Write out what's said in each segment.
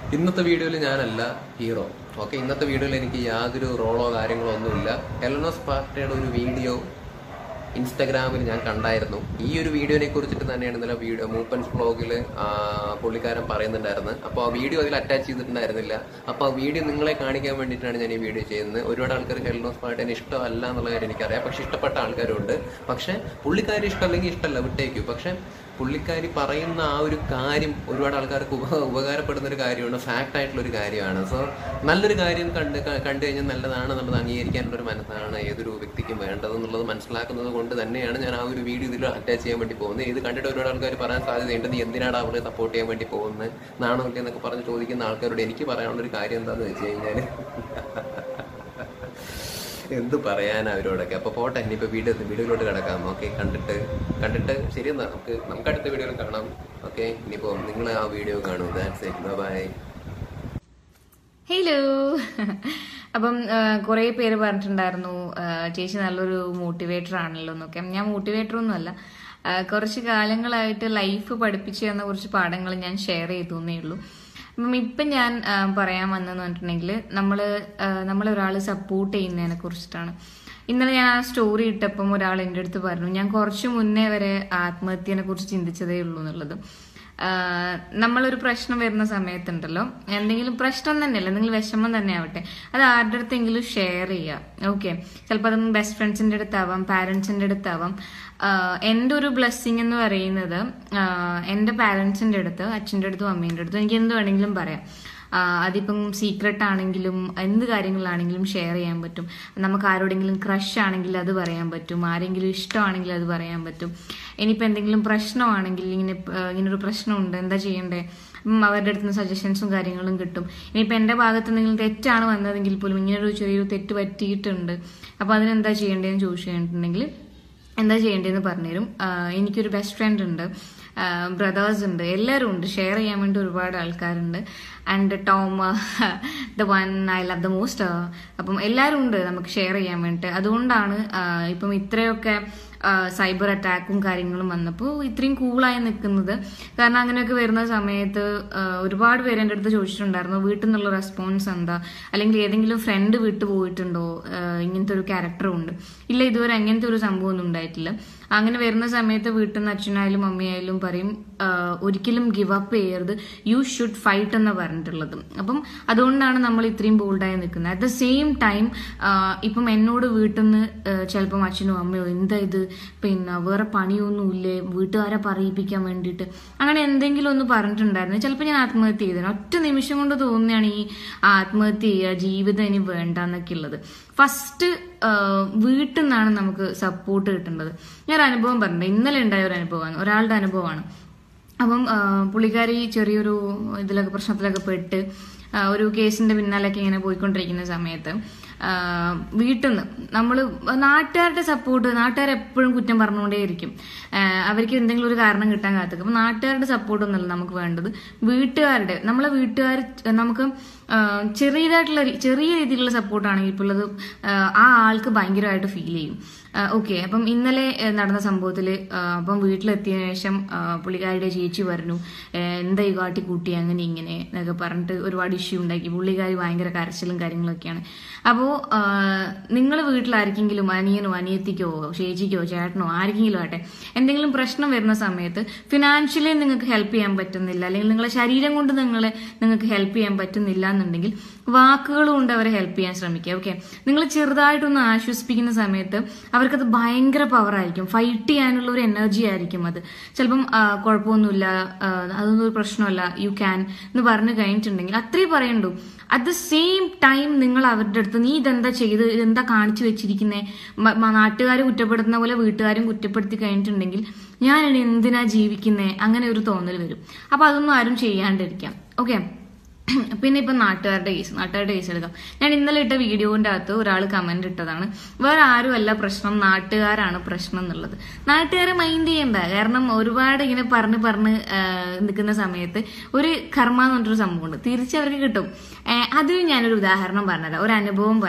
ഇന്നത്തെ വീഡിയോയിൽ ഞാനല്ല ഹീറോ ഓക്കെ ഇന്നത്തെ വീഡിയോയിൽ എനിക്ക് യാതൊരു റോളോ കാര്യങ്ങളോ ഒന്നുമില്ല എലനോസ് പാർട്ടിയുടെ ഒരു വീഡിയോ ഇൻസ്റ്റഗ്രാമിൽ ഞാൻ കണ്ടായിരുന്നു ഈ ഒരു വീഡിയോനെ കുറിച്ചിട്ട് തന്നെയാണ് ഇന്നലെ വീഡിയോ മൂപ്പൻസ് വ്ളോഗിൽ പുള്ളിക്കാരൻ പറയുന്നുണ്ടായിരുന്നു അപ്പോൾ ആ വീഡിയോ അതിൽ അറ്റാച്ച് ചെയ്തിട്ടുണ്ടായിരുന്നില്ല അപ്പോൾ ആ വീഡിയോ നിങ്ങളെ കാണിക്കാൻ വേണ്ടിയിട്ടാണ് ഞാൻ ഈ വീഡിയോ ചെയ്യുന്നത് ഒരുപാട് ആൾക്കാർക്ക് എലനോസ് പാർട്ടിനെ ഇഷ്ടമല്ല എന്നുള്ള കാര്യം എനിക്കറിയാം പക്ഷെ ഇഷ്ടപ്പെട്ട ആൾക്കാരുണ്ട് പക്ഷെ പുള്ളിക്കാരി ഇഷ്ടമല്ലെങ്കിൽ ഇഷ്ടമല്ല വിട്ടേക്കു പക്ഷെ പുള്ളിക്കാരി പറയുന്ന ആ ഒരു കാര്യം ഒരുപാട് ആൾക്കാർക്ക് ഉപ ഉപകാരപ്പെടുന്ന ഒരു കാര്യമാണ് ഫാക്റ്റ് ആയിട്ടുള്ള ഒരു കാര്യമാണ് സോ നല്ലൊരു കാര്യം കണ്ട് ക- കണ്ടു കഴിഞ്ഞാൽ നല്ലതാണ് എന്നുള്ളത് അംഗീകരിക്കാനുള്ള ഒരു മനസ്സാണ് ഏതൊരു വ്യക്തിക്കും വേണ്ടത് എന്നുള്ളത് മനസ്സിലാക്കുന്നത് കൊണ്ട് തന്നെയാണ് ഞാൻ ആ ഒരു വീഡിയോ ഇതിൽ അറ്റാച്ച് ചെയ്യാൻ വേണ്ടി പോകുന്നത് ഇത് കണ്ടിട്ട് ഒരുപാട് ആൾക്കാർ പറയാൻ സാധ്യതയുണ്ട് നീ എന്തിനാണ് അവളെ സപ്പോർട്ട് ചെയ്യാൻ വേണ്ടി പോകുന്നത് നാണോ ഇല്ലേ എന്നൊക്കെ പറഞ്ഞ് ചോദിക്കുന്ന ആൾക്കാരോട് എനിക്ക് പറയാനുള്ള ഒരു കാര്യം എന്താണെന്ന് വെച്ച് കഴിഞ്ഞാൽ എന്ത് പറയാനാ അവരോടൊക്കെ അപ്പൊ പോട്ടെ ഇനിയിപ്പോ വീഡിയോ വീഡിയോയിലോട്ട് കിടക്കാം ഓക്കെ കണ്ടിട്ട് കണ്ടിട്ട് ശരി എന്നാ നമുക്ക് നമുക്ക് അടുത്ത വീഡിയോയിൽ കാണാം ഓക്കെ ഇനിയിപ്പോ നിങ്ങൾ ആ വീഡിയോ കാണൂ ദാറ്റ്സ് ഇറ്റ് ബൈ ഹലോ അപ്പം കുറേ പേര് പറഞ്ഞിട്ടുണ്ടായിരുന്നു ആ, ചേച്ചി നല്ലൊരു മോട്ടിവേറ്റർ ആണല്ലോ എന്നൊക്കെ ഞാൻ മോട്ടിവേറ്റർ ഒന്നുമല്ല ആ, കുറച്ച് കാലങ്ങളായിട്ട് ലൈഫ് പഠിപ്പിച്ചു തന്ന കുറച്ച് പാഠങ്ങൾ ഞാൻ ഷെയർ ചെയ്തു എന്നേ ഉള്ളൂ അപ്പം ഇപ്പം ഞാൻ ആ, പറയാൻ വന്നതെന്ന് പറഞ്ഞിട്ടുണ്ടെങ്കിൽ നമ്മൾ നമ്മളൊരാൾ സപ്പോർട്ട് ചെയ്യുന്നതിനെ കുറിച്ചിട്ടാണ് ഇന്നലെ ഞാൻ ആ സ്റ്റോറി ഇട്ടപ്പം ഒരാൾ എൻ്റെ അടുത്ത് പറഞ്ഞു ഞാൻ കുറച്ച് മുന്നേ വരെ ആത്മഹത്യനെ കുറിച്ച് ചിന്തിച്ചതേ ഉള്ളൂ എന്നുള്ളത് ആഹ് നമ്മളൊരു പ്രശ്നം വരുന്ന സമയത്തുണ്ടല്ലോ എന്തെങ്കിലും പ്രശ്നം തന്നെയല്ല എന്തെങ്കിലും വിഷമം തന്നെ ആവട്ടെ അത് ആരുടെ അടുത്തെങ്കിലും ഷെയർ ചെയ്യുക ഓക്കെ ചിലപ്പോൾ അതൊന്നും ബെസ്റ്റ് ഫ്രണ്ട്സിന്റെ അടുത്താവാം പാരന്റ്സിന്റെ അടുത്താവാം ആഹ് എൻ്റെ ഒരു ബ്ലെസ്സിങ് എന്ന് പറയുന്നത് ആഹ് എൻ്റെ പാരന്റ്സിന്റെ അടുത്ത് അച്ഛൻ്റെ അടുത്തും അമ്മേൻ്റെ അടുത്തും എനിക്ക് എന്ത് വേണമെങ്കിലും പറയാം ആഹ് അതിപ്പം സീക്രട്ട് ആണെങ്കിലും എന്ത് കാര്യങ്ങളാണെങ്കിലും ഷെയർ ചെയ്യാൻ പറ്റും നമുക്ക് ആരോടെങ്കിലും ക്രഷ് ആണെങ്കിൽ അത് പറയാൻ പറ്റും ആരെങ്കിലും ഇഷ്ടമാണെങ്കിൽ അത് പറയാൻ പറ്റും ഇനിയിപ്പോൾ എന്തെങ്കിലും പ്രശ്നമാണെങ്കിൽ ഇങ്ങനെ ആഹ് ഇങ്ങനൊരു പ്രശ്നമുണ്ട് എന്താ ചെയ്യണ്ടേ ഉം അവരുടെ അടുത്ത് നിന്ന് സജഷൻസും കാര്യങ്ങളും കിട്ടും ഇനിയിപ്പോൾ എൻ്റെ ഭാഗത്ത് എന്തെങ്കിലും തെറ്റാണ് വന്നതെങ്കിൽ പോലും ഇങ്ങനൊരു ചെറിയൊരു തെറ്റ് പറ്റിയിട്ടുണ്ട് അപ്പോൾ അതിനെന്താ ചെയ്യേണ്ടതെന്ന് ചോദിച്ചു കഴിഞ്ഞിട്ടുണ്ടെങ്കിൽ എന്താ ചെയ്യേണ്ടതെന്ന് പറഞ്ഞുതരും ആഹ് എനിക്കൊരു ബെസ്റ്റ് ഫ്രണ്ട് ഉണ്ട് ബ്രദേഴ്സ് ഉണ്ട് എല്ലാവരും ഉണ്ട് ഷെയർ ചെയ്യാൻ വേണ്ടി ഒരുപാട് ആൾക്കാരുണ്ട് and Tom the one I love the most അപ്പം എല്ലാവരും ഉണ്ട് നമുക്ക് ഷെയർ ചെയ്യാൻ വേണ്ടിയിട്ട് അതുകൊണ്ടാണ് ആഹ് ഇപ്പം ഇത്രയൊക്കെ സൈബർ അറ്റാക്കും കാര്യങ്ങളും വന്നപ്പോൾ ഇത്രയും കൂളായി നിൽക്കുന്നത് കാരണം അങ്ങനെയൊക്കെ വരുന്ന സമയത്ത് ആഹ് ഒരുപാട് പേര് എൻ്റെ അടുത്ത് ചോദിച്ചിട്ടുണ്ടായിരുന്നു വീട്ടിൽ നിന്നുള്ള റെസ്പോൺസ് എന്താ അല്ലെങ്കിൽ ഏതെങ്കിലും ഫ്രണ്ട് വിട്ടു പോയിട്ടുണ്ടോ ആഹ് ഇങ്ങനത്തെ ഒരു ക്യാരക്ടറും ഉണ്ട് ഇല്ല ഇതുവരെ അങ്ങനത്തെ ഒരു സംഭവം ഒന്നും ഉണ്ടായിട്ടില്ല അങ്ങനെ വരുന്ന സമയത്ത് വീട്ടിൽ നിന്ന് അച്ഛനായാലും അമ്മയായാലും പറയും ആഹ് ഒരിക്കലും ഗിവ് അപ്പ് ചെയ്യരുത് യു ഷുഡ് ഫൈറ്റ് എന്ന് പറഞ്ഞിട്ടുള്ളത് അപ്പം അതുകൊണ്ടാണ് നമ്മൾ ഇത്രയും ബോൾഡായി നിൽക്കുന്നത് അറ്റ് ദ സെയിം ടൈം ഇപ്പം എന്നോട് വീട്ടിൽ നിന്ന് ചിലപ്പം അച്ഛനോ അമ്മയോ എന്താ ഇത് പിന്നെ വേറെ പണിയൊന്നുമില്ലേ വീട്ടുകാരെ പറയിപ്പിക്കാൻ വേണ്ടിയിട്ട് അങ്ങനെ എന്തെങ്കിലും ഒന്ന് പറഞ്ഞിട്ടുണ്ടായിരുന്നു ചിലപ്പോൾ ഞാൻ ആത്മഹത്യ ചെയ്തേനെ ഒറ്റ നിമിഷം കൊണ്ട് തോന്നുകയാണ് ഈ ആത്മഹത്യ ചെയ്യുക ജീവിതം ഇനി വേണ്ട എന്നൊക്കെ ഉള്ളത് ഫസ്റ്റ് വീട്ടിൽ നിന്നാണ് നമുക്ക് സപ്പോർട്ട് കിട്ടേണ്ടത് ഞാൻ ഒരു അനുഭവം പറഞ്ഞിട്ടുണ്ട് ഇന്നലെ ഉണ്ടായ ഒരു അനുഭവമാണ് ഒരാളുടെ അനുഭവമാണ് അപ്പം ആ, പുള്ളിക്കാരി ചെറിയൊരു ഇതിലൊക്കെ പ്രശ്നത്തിലൊക്കെ പെട്ട് ആ, ഒരു കേസിന്റെ പിന്നാലൊക്കെ ഇങ്ങനെ പോയിക്കൊണ്ടിരിക്കുന്ന സമയത്ത് വീട്ടിൽ നിന്ന് നമ്മൾ നാട്ടുകാരുടെ സപ്പോർട്ട് നാട്ടുകാർ എപ്പോഴും കുറ്റം പറഞ്ഞുകൊണ്ടേയിരിക്കും ആ, അവർക്ക് എന്തെങ്കിലും ഒരു കാരണം കിട്ടാൻ കാത്തുക്കും അപ്പം നാട്ടുകാരുടെ സപ്പോർട്ട് ഒന്നുമല്ല നമുക്ക് വേണ്ടത് വീട്ടുകാരുടെ നമ്മളെ വീട്ടുകാർ നമുക്ക് ആ, ചെറിയതായിട്ടുള്ള രീ- ചെറിയ രീതിയിലുള്ള സപ്പോർട്ടാണെങ്കിൽ ഇപ്പോൾ ഉള്ളത് ആ, ആ ആൾക്ക് ഭയങ്കരമായിട്ട് ഫീൽ ചെയ്യും ഓക്കെ അപ്പം ഇന്നലെ ഏഹ്, നടന്ന സംഭവത്തിൽ അപ്പം വീട്ടിലെത്തിയ ശേഷം ആ, പുള്ളിക്കാരിയുടെ ചേച്ചി പറഞ്ഞു ഏഹ്, എന്താ ഈ കാട്ടി കൂട്ടി അങ്ങനെ ഇങ്ങനെ എന്നൊക്കെ പറഞ്ഞിട്ട് ഒരുപാട് ഇഷ്യൂ ഉണ്ടാക്കി പുള്ളിക്കാരി ഭയങ്കര കരച്ചിലും കാര്യങ്ങളൊക്കെയാണ് അപ്പോൾ നിങ്ങൾ വീട്ടിലാർക്കെങ്കിലും അനിയനോ അനിയത്തിക്കോ ചേച്ചിക്കോ ചേട്ടനോ ആർക്കെങ്കിലും ആട്ടെ എന്തെങ്കിലും പ്രശ്നം വരുന്ന സമയത്ത് ഫിനാൻഷ്യലി നിങ്ങൾക്ക് ഹെൽപ്പ് ചെയ്യാൻ പറ്റുന്നില്ല അല്ലെങ്കിൽ നിങ്ങളെ ശരീരം കൊണ്ട് നിങ്ങളെ നിങ്ങൾക്ക് ഹെൽപ്പ് ചെയ്യാൻ പറ്റുന്നില്ല എന്നുണ്ടെങ്കിൽ വാക്കുകൾ കൊണ്ട് അവരെ ഹെൽപ്പ് ചെയ്യാൻ ശ്രമിക്കുക ഓക്കെ നിങ്ങൾ ചെറുതായിട്ടൊന്ന് ആശ്വസിപ്പിക്കുന്ന സമയത്ത് അവർക്കത് ഭയങ്കര പവർ ആയിരിക്കും ഫൈറ്റ് ചെയ്യാനുള്ള ഒരു എനർജി ആയിരിക്കും അത് ചിലപ്പം ആ, കുഴപ്പമൊന്നുമില്ല ആ, അതൊന്നും ഒരു പ്രശ്നമല്ല യു ക്യാൻ എന്ന് പറഞ്ഞു കഴിഞ്ഞിട്ടുണ്ടെങ്കിൽ അത്രേ പറയണ്ടു അറ്റ് ദ സെയിം ടൈം നിങ്ങൾ അവരുടെ അടുത്ത് നീ ഇതെന്താ ചെയ്ത് ഇതെന്താ കാണിച്ചു വെച്ചിരിക്കുന്നേ നാട്ടുകാർ കുറ്റപ്പെടുത്തുന്ന പോലെ വീട്ടുകാരും കുറ്റപ്പെടുത്തി കഴിഞ്ഞിട്ടുണ്ടെങ്കിൽ ഞാൻ ഇനി എന്തിനാ ജീവിക്കുന്നേ അങ്ങനെ ഒരു തോന്നൽ വരും അപ്പൊ അതൊന്നും ആരും ചെയ്യാണ്ടിരിക്കാം ഓക്കെ പിന്നെ ഇപ്പം നാട്ടുകാരുടെ കേസ് നാട്ടുകാരുടെ കേസ് എടുക്കാം ഞാൻ ഇന്നലെ ഇട്ട വീഡിയോന്റെ അകത്ത് ഒരാൾ കമന്റ് ഇട്ടതാണ് വേറെ ആരുമല്ല പ്രശ്നം നാട്ടുകാരാണ് പ്രശ്നം എന്നുള്ളത് നാട്ടുകാരെ മൈൻഡ് ചെയ്യണ്ട കാരണം ഒരുപാട് ഇങ്ങനെ പറഞ്ഞ് പറഞ്ഞ് ആ, നിൽക്കുന്ന സമയത്ത് ഒരു കർമ്മ എന്ന് പറഞ്ഞൊരു സംഭവമുണ്ട് തിരിച്ചവർക്ക് കിട്ടും ഏ, അത് ഞാനൊരു ഉദാഹരണം പറഞ്ഞുതരാം ഒരു അനുഭവം പറഞ്ഞുതരാം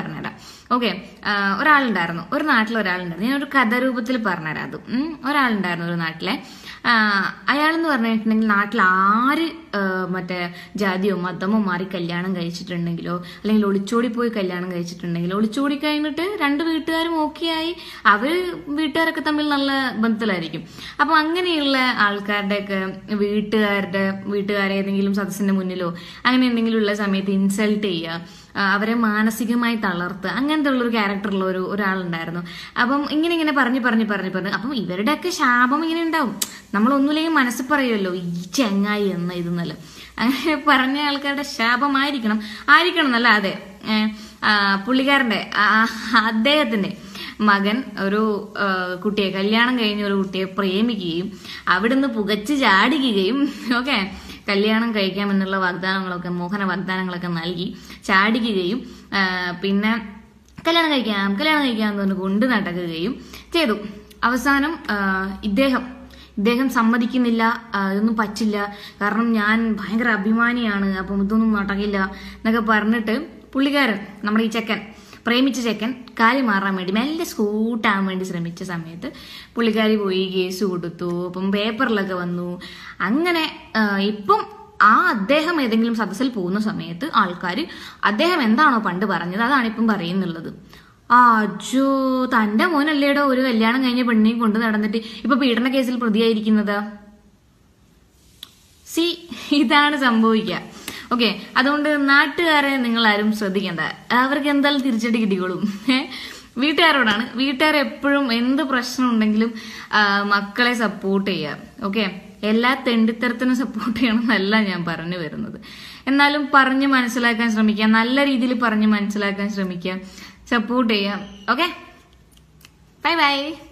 ഓക്കെ ഒരാളുണ്ടായിരുന്നു ഒരു നാട്ടിൽ ഒരാളുണ്ടായിരുന്നു ഞാൻ ഒരു കഥാരൂപത്തിൽ പറഞ്ഞുതരാം അത് ഉം. ഒരാളുണ്ടായിരുന്നു ഒരു നാട്ടിലെ അയാളെന്ന് പറഞ്ഞിട്ടുണ്ടെങ്കിൽ നാട്ടിൽ ആര് ആ, മറ്റേ ജാതിയോ മതമോ മാറി കല്യാണം കഴിച്ചിട്ടുണ്ടെങ്കിലോ അല്ലെങ്കിൽ ഒളിച്ചോടി പോയി കല്യാണം കഴിച്ചിട്ടുണ്ടെങ്കിലോ ഒളിച്ചോടി കഴിഞ്ഞിട്ട് രണ്ട് വീട്ടുകാരും ഓക്കെയായി അവര് വീട്ടുകാരൊക്കെ തമ്മിൽ നല്ല ബന്ധത്തിലായിരിക്കും അപ്പൊ അങ്ങനെയുള്ള ആൾക്കാരുടെയൊക്കെ വീട്ടുകാരുടെ വീട്ടുകാരെ ഏതെങ്കിലും സദസ്സിന്റെ മുന്നിലോ അങ്ങനെ എന്തെങ്കിലും ഉള്ള സമയത്ത് ഇൻസൾട്ട് ചെയ്യുക ആ, അവരെ മാനസികമായി തളർത്തുക അങ്ങനത്തെ ഉള്ളൊരു ക്യാരക്ടറുള്ള ഒരു ഒരാളുണ്ടായിരുന്നു അപ്പം ഇങ്ങനെ ഇങ്ങനെ പറഞ്ഞ് പറഞ്ഞ് പറഞ്ഞ് പറഞ്ഞ് അപ്പം ഇവരുടെയൊക്കെ ശാപം ഇങ്ങനെ ഉണ്ടാവും നമ്മളൊന്നുമില്ലെങ്കിൽ മനസ്സിൽ പറയുമല്ലോ ഈ ചെങ്ങായി എന്ന ഇതെന്നല്ല അങ്ങനെ പറഞ്ഞ ആൾക്കാരുടെ ശാപമായിരിക്കണം ആയിരിക്കണം എന്നല്ല അതെ ഏ, ആ, പുള്ളിക്കാരന്റെ ആ, അദ്ദേഹത്തിന്റെ മകൻ ഒരു ആ, കുട്ടിയെ കല്യാണം കഴിഞ്ഞ ഒരു കുട്ടിയെ പ്രേമിക്കുകയും അവിടുന്ന് പുകച്ച് ചാടിക്കുകയും ഓക്കെ കല്യാണം കഴിക്കാമെന്നുള്ള വാഗ്ദാനങ്ങളൊക്കെ മോഹന വാഗ്ദാനങ്ങളൊക്കെ നൽകി ചാടിക്കുകയും ആ, പിന്നെ കല്യാണം കഴിക്കാം കല്യാണം കഴിക്കാം എന്ന് പറഞ്ഞ് കൊണ്ട് നടക്കുകയും ചെയ്തു അവസാനം ആ, ഇദ്ദേഹം ഇദ്ദേഹം സമ്മതിക്കുന്നില്ല ആ, ഇതൊന്നും പറ്റില്ല കാരണം ഞാൻ ഭയങ്കര അഭിമാനിയാണ് അപ്പം ഇതൊന്നും നടക്കില്ല എന്നൊക്കെ പറഞ്ഞിട്ട് പുള്ളിക്കാരൻ നമ്മുടെ ഈ ചെക്കൻ പ്രേമിച്ച ചെക്കൻ കാര്യം മാറാൻ വേണ്ടി മെല്ലെ സ്കൂട്ടാൻ വേണ്ടി ശ്രമിച്ച സമയത്ത് പുള്ളിക്കാരി പോയി കേസ് കൊടുത്തു അപ്പം പേപ്പറിലൊക്കെ വന്നു അങ്ങനെ ആ, ഇപ്പം ആ അദ്ദേഹം ഏതെങ്കിലും സദസ്സിൽ പോകുന്ന സമയത്ത് ആൾക്കാർ അദ്ദേഹം എന്താണോ പണ്ട് പറഞ്ഞത് അതാണ് ഇപ്പം പറയുന്നുള്ളത് അജോ തന്റെ മോനല്ലേടോ ഒരു കല്യാണം കഴിഞ്ഞ പെണ്ണിനെ കൊണ്ട് നടന്നിട്ട് ഇപ്പൊ പീഡന കേസിൽ പ്രതിയായിരിക്കുന്നത് സി ഇതാണ് സംഭവിക്കുക ഓക്കെ അതുകൊണ്ട് നാട്ടുകാരെ നിങ്ങൾ ആരും ശ്രദ്ധിക്കണ്ട അവർക്ക് എന്തായാലും തിരിച്ചടി കിട്ടിക്കോളും ഏ? വീട്ടുകാരോടാണ് വീട്ടുകാർ എപ്പോഴും എന്ത് പ്രശ്നം ഉണ്ടെങ്കിലും ആ, മക്കളെ സപ്പോർട്ട് ചെയ്യുക ഓക്കെ എല്ലാ തെണ്ടിത്തരത്തിനും സപ്പോർട്ട് ചെയ്യണം എന്നല്ല ഞാൻ പറഞ്ഞു വരുന്നത് എന്നാലും പറഞ്ഞ് മനസ്സിലാക്കാൻ ശ്രമിക്കുക നല്ല രീതിയിൽ പറഞ്ഞ് മനസ്സിലാക്കാൻ ശ്രമിക്കുക സപ്പോർട്ട് ചെയ്യുക ഓക്കെ ബൈ ബൈ